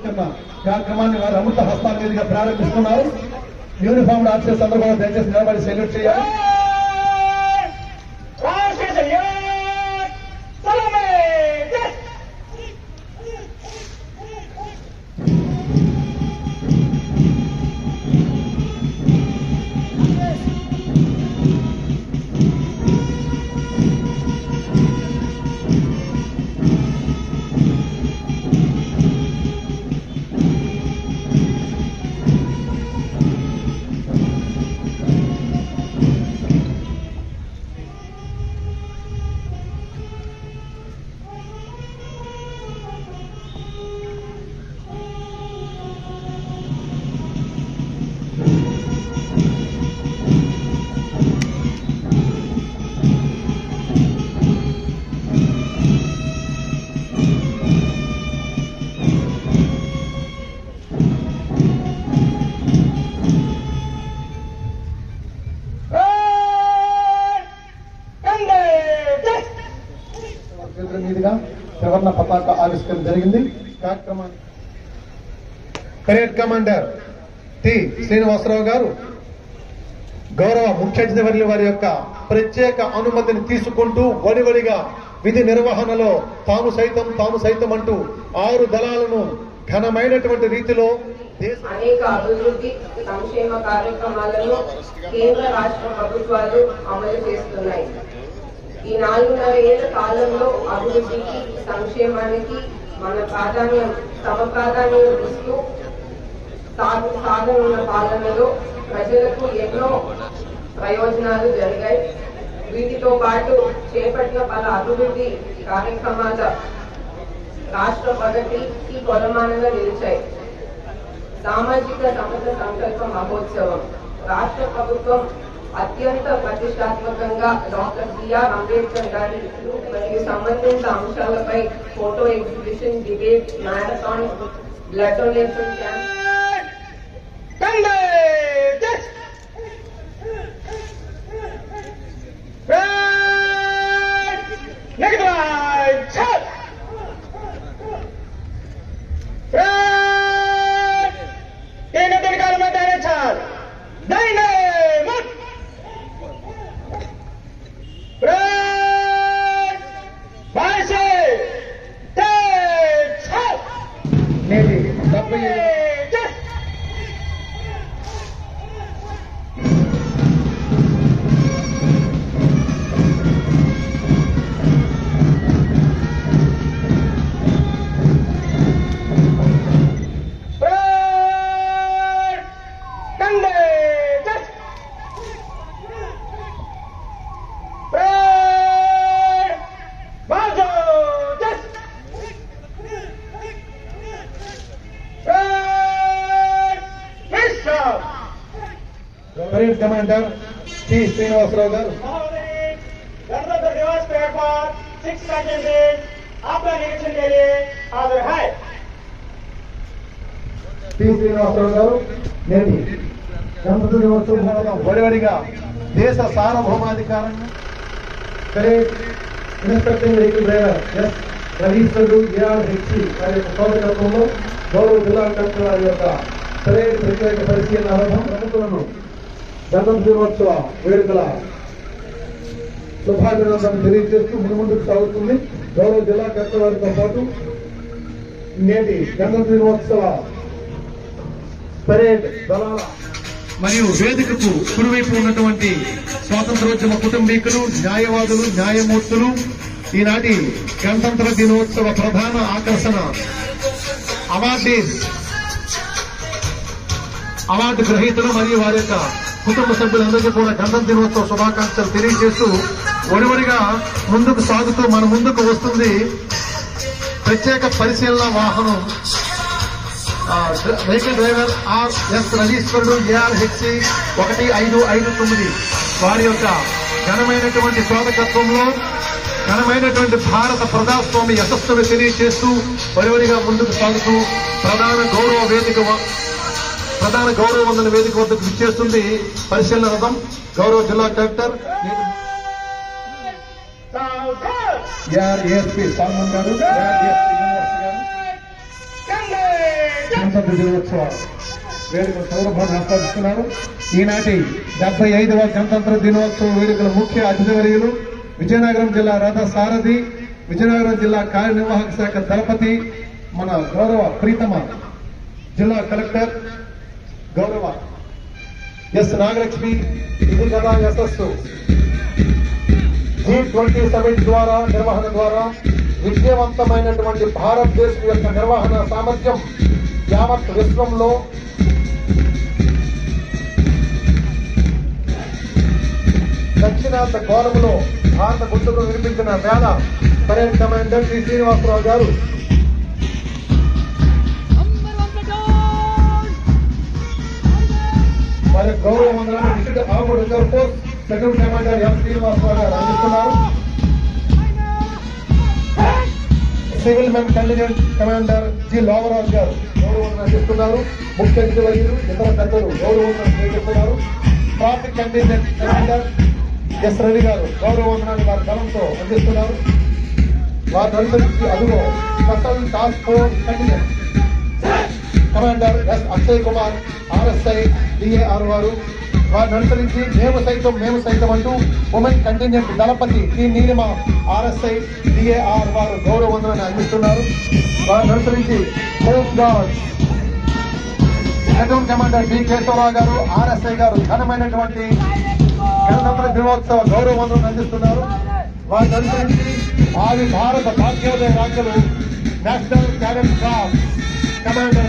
ఆవిష్కరణ కార్యక్రమాన్ని వారు అమృత హస్తాల మీదుగా ప్రారంభిస్తున్నారు యూనిఫామ్ ఆఫీసర్ సందర్భంగా దయచేసి నిలబడి సెల్యూట్ చేయాలి చేతుల మీదుగా త్రివర్ణ పతాక ఆవిష్కరణ జరిగింది కార్యక్రమాన్ని పరేడ్ కమాండర్ టి శ్రీనివాసరావు గారు గౌరవ ముఖ్య అతిథి వర్యుల వారి యొక్క ప్రత్యేక అనుమతిని తీసుకుంటూ వడివడిగా విధి నిర్వహణలో తాము సైతం తాము సైతం అంటూ ఆరు దళాలను ఘనమైనటువంటి రీతిలో దేశ అనేక అభివృద్ధి సంక్షేమ కార్యక్రమాలను కేంద్ర రాష్ట్ర ప్రభుత్వాలు అమలు చేస్తున్నాయి ఈ నాలుగున్నర ఏళ్ల కాలంలో అభివృద్ధికి సంక్షేమానికి మన ప్రాధాన్యం తమ ప్రాధాన్యం ఇస్తూ సాగు సాగనున్న పాలనలో ప్రజలకు ఎన్నో ప్రయోజనాలు జరిగాయి వీటితో పాటు చేపట్టిన పలు అభివృద్ధి కార్యక్రమాల రాష్ట్ర ప్రగతికి కొలమానంగా నిలిచాయి సామాజిక సమత సంకల్ప మహోత్సవం రాష్ట్ర ప్రభుత్వం అత్యంత ప్రతిష్టాత్మకంగా డాక్టర్ బిఆర్ అంబేద్కర్ గారి మరియు సంబంధిత అంశాలపై photo exhibition debate marathon blood donation camp నేటి డెబ్బై పరేడ్ కమాండర్ టి శ్రీనివాసరావు గారు गणतंत्र दिवस पेड़ पर सिक्स सेकेंड आपका निरीक्षण के लिए हाजिर है టి శ్రీనివాసరావు గారు నేటి గణతంత్ర దినోత్సవం వడివడిగా దేశ సార్వభౌమాధికారాన్ని parade inspecting vehicle driver S Raveeswarudu AR HC వారి యొక్క సోదరత్వంలో గౌరవ జిల్లా కలెక్టర్ వారి యొక్క పరేడ్ ప్రత్యేక పరిశీలన అర్థం ప్రముఖులను గణతంత్ర దినోత్సవ వేడుకల శుభాభినందనలు తెలియజేస్తూ ముందు ముందుకు సాగుతుంది గౌరవ జిల్లా కలెక్టర్ వారితో పాటు నేటి గణతంత్ర దినోత్సవ పరేడ్ దళాల మరియు వేదికకు కుడివైపు ఉన్నటువంటి స్వాతంత్రోద్యమ కుటుంబీకులు న్యాయవాదులు న్యాయమూర్తులు ఈనాటి గణతంత్ర దినోత్సవ ప్రధాన ఆకర్షణ అవార్డీస్ అవార్డు గ్రహీతలు మరియు వారి యొక్క కుటుంబ సభ్యులందరికీ కూడా గణతంత్ర దినోత్సవ శుభాకాంక్షలు తెలియజేస్తూ ఒడివడిగా ముందుకు సాగుతూ మన ముందుకు వస్తుంది ప్రత్యేక పరిశీలన వాహనం ఆ, డ్ర- vehicle driver R S Rajeeswarudu AR HC ఒకటి ఐదు ఐదు తొమ్మిది వారి యొక్క ఘనమైనటువంటి స్వాగతత్వంలో ఘనమైనటువంటి భారత ప్రజాస్వామ్య యశస్సును తెలియజేస్తూ వరివరిగా ముందుకు సాగుతూ ప్రధాన గౌరవ వేదిక వ- ప్రధాన గౌరవ వందన వేదిక వద్దకు విచ్చేస్తుంది పరిశీలన రథం గౌరవ జిల్లా కలెక్టర్ ఏఆర్ ఏఎస్పీ సాల్మన్ గారు ఏఆర్ ఏఎస్పీ యూనివర్సిటీ గారు గణతంత్ర దినోత్సవ వేడుకల సందర్భాన్ని ఆస్వాదిస్తున్నారు ఈనాటి డెబ్బై ఐదవ గణతంత్ర దినోత్సవ వేడుకల ముఖ్య అతిథివర్యులు విజయనగరం జిల్లా రథ సారథి విజయనగరం జిల్లా కార్యనిర్వాహక శాఖ దళపతి మన గౌరవ ప్రీతమ జిల్లా కలెక్టర్ గౌరవ ఎస్ నాగలక్ష్మి ఇది కదా యశస్సు జీ ట్వంటీ సెవెన్ ద్వారా నిర్వహణ ద్వారా విజయవంతమైనటువంటి భారతదేశం యొక్క నిర్వహణ సామర్థ్యం యావత్ విశ్వంలో దక్షిణాంత గోళములో భారత గుర్తుకు వినిపించిన వేళ పరేడ్ కమాండర్ శ్రీ శ్రీనివాసరావు గారు వారి గౌరవ మండలం district armed reserve force second commander M Srinivasarao గారు అందిస్తున్నారు civil men contingent commander G Lovaraju గారు గౌరవం అందిస్తున్నారు ముఖ్య అతిథి వైద్యులు ఇతర పెద్దలు గౌరవం స్వీకరిస్తున్నారు traffic contingent commander S Ravi గారు గౌరవవందనాన్ని వారి బలంతో అందిస్తున్నారు వారిని అనుసరించి అదుగో special task force contingent commander S Akshay Kumar RSI DAR వారు వారిని అనుసరించి మేము సైతం మేము సైతం అంటూ ఉమెన్ కంటింజెంట్ దళపతి టి నీలిమ ఆర్ఎస్ఐ డిఏఆర్ వారు గౌరవ వందనాన్ని అందిస్తున్నారు వారిని అనుసరించి home guard second commander D Kesavarao గారు ఆర్ఎస్ఐ గారు ఘనమైనటువంటి గణతంత్ర దినోత్సవ గౌరవ వందనం అందిస్తున్నారు వారిని అనుసరించి ఆది భారత భాగ్యోదయ రాజ్యలు నేషనల్ క్యాడెట్ క్రాఫ్ కమాండర్